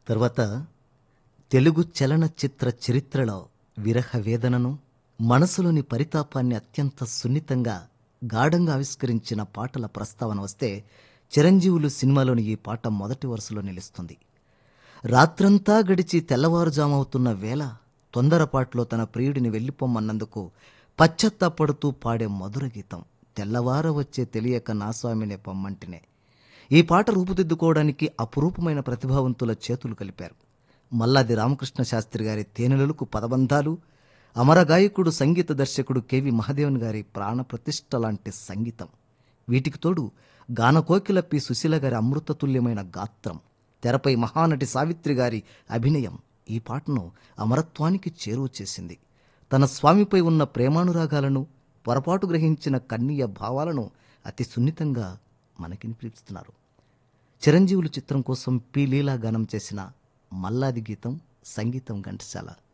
తర్వాత తెలుగు చలనచిత్ర చరిత్రలో విరహ వేదనను మనసులోని పరితాపాన్ని అత్యంత సున్నితంగా గాఢంగా ఆవిష్కరించిన పాటల ప్రస్తావన వస్తే చిరంజీవులు సినిమాలోని ఈ పాట మొదటి వరుసలో నిలుస్తుంది రాత్రంతా గడిచి తెల్లవారుజామవుతున్న వేళ తొందరపాట్లో తన ప్రియుడిని వెళ్ళిపోమన్నందుకు పశ్చత్తాపడుతూ పాడే మధుర గీతం తెల్లవార వచ్చే తెలియక నా స్వామినే పొమ్మంటినే ఈ పాట రూపుదిద్దుకోవడానికి అపురూపమైన ప్రతిభావంతుల చేతులు కలిపారు మల్లాది రామకృష్ణ శాస్త్రి గారి తేనెలలకు పదబంధాలు అమర గాయకుడు సంగీత దర్శకుడు కెవి మహాదేవన్ గారి ప్రాణప్రతిష్ఠ లాంటి సంగీతం వీటికి తోడు గానకోకిల పి సుశీల గారి అమృతతుల్యమైన గాత్రం తెరపై మహానటి సావిత్రి గారి అభినయం ఈ పాటను అమరత్వానికి చేరువ చేసింది తన స్వామిపై ఉన్న ప్రేమానురాగాలను పొరపాటు గ్రహించిన కన్నీయ భావాలను అతి సున్నితంగా మనకినిపిస్తున్నారు చిరంజీవులు చిత్రం కోసం పి లీలా గానం చేసిన మల్లాది గీతం సంగీతం ఘంటసాల